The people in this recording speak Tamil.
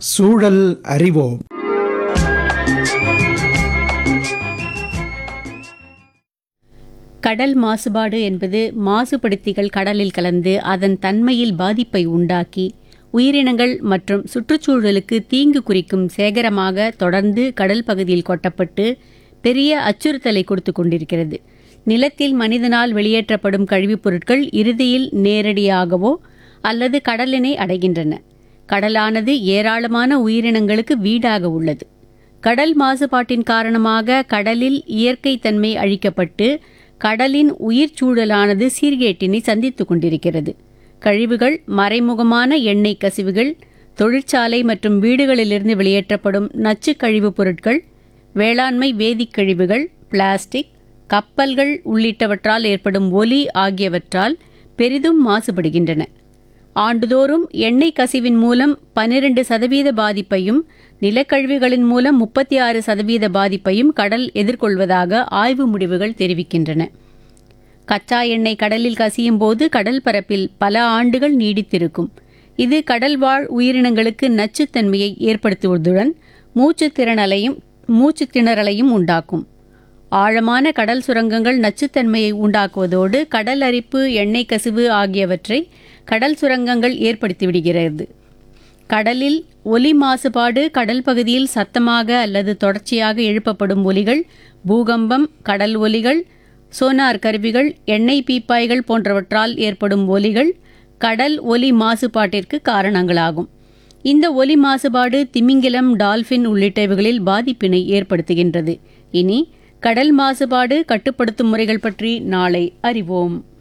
சூழல் அறிவோம் கடல் மாசுபாடு என்பது மாசுபடுத்திகள் கடலில் கலந்து அதன் தன்மையில் பாதிப்பை உண்டாக்கி உயிரினங்கள் மற்றும் சுற்றுச்சூழலுக்கு தீங்கு குறிக்கும் சேகரமாக தொடர்ந்து கடல் பகுதியில் கொட்டப்பட்டு பெரிய அச்சுறுத்தலை கொடுத்து கொண்டிருக்கிறது நிலத்தில் மனிதனால் வெளியேற்றப்படும் கழிவுப் பொருட்கள் இறுதியில் நேரடியாகவோ அல்லது கடலினை அடைகின்றன கடலானது ஏராளமான உயிரினங்களுக்கு வீடாக உள்ளது கடல் மாசுபாட்டின் காரணமாக கடலில் இயற்கை தன்மை அழிக்கப்பட்டு கடலின் உயிர் சூழலானது சீர்கேட்டினை சந்தித்துக் கொண்டிருக்கிறது கழிவுகள் மறைமுகமான எண்ணெய் கசிவுகள் தொழிற்சாலை மற்றும் வீடுகளிலிருந்து வெளியேற்றப்படும் நச்சு கழிவுப் பொருட்கள் வேளாண்மை வேதிக் கழிவுகள் பிளாஸ்டிக் கப்பல்கள் உள்ளிட்டவற்றால் ஏற்படும் ஒலி ஆகியவற்றால் பெரிதும் மாசுபடுகின்றன ஆண்டுதோறும் எண்ணெய் கசிவின் மூலம் பனிரெண்டு சதவீத பாதிப்பையும் நிலக்கழிவுகளின் மூலம் முப்பத்தி ஆறு சதவீத பாதிப்பையும் கடல் எதிர்கொள்வதாக ஆய்வு முடிவுகள் தெரிவிக்கின்றன கச்சா எண்ணெய் கடலில் கசியும் போது கடல் பரப்பில் பல ஆண்டுகள் நீடித்திருக்கும் இது கடல் வாழ் உயிரினங்களுக்கு நச்சுத்தன்மையை ஏற்படுத்துவதுடன் மூச்சுத் திறனலையும் மூச்சுத் திணறலையும் உண்டாக்கும் ஆழமான கடல் சுரங்கங்கள் நச்சுத்தன்மையை உண்டாக்குவதோடு கடல் அரிப்பு எண்ணெய் கசிவு ஆகியவற்றை கடல் சுரங்கங்கள் ஏற்படுத்திவிடுகிறது கடலில் ஒலி மாசுபாடு கடல் பகுதியில் சத்தமாக அல்லது தொடர்ச்சியாக எழுப்பப்படும் ஒலிகள் பூகம்பம் கடல் ஒலிகள் சோனார் கருவிகள் எண்ணெய் பீப்பாய்கள் போன்றவற்றால் ஏற்படும் ஒலிகள் கடல் ஒலி மாசுபாட்டிற்கு காரணங்களாகும் இந்த ஒலி மாசுபாடு திமிங்கிலம் டால்பின் உள்ளிட்டவைகளில் பாதிப்பினை ஏற்படுத்துகின்றது இனி கடல் மாசுபாடு கட்டுப்படுத்தும் முறைகள் பற்றி நாளை அறிவோம்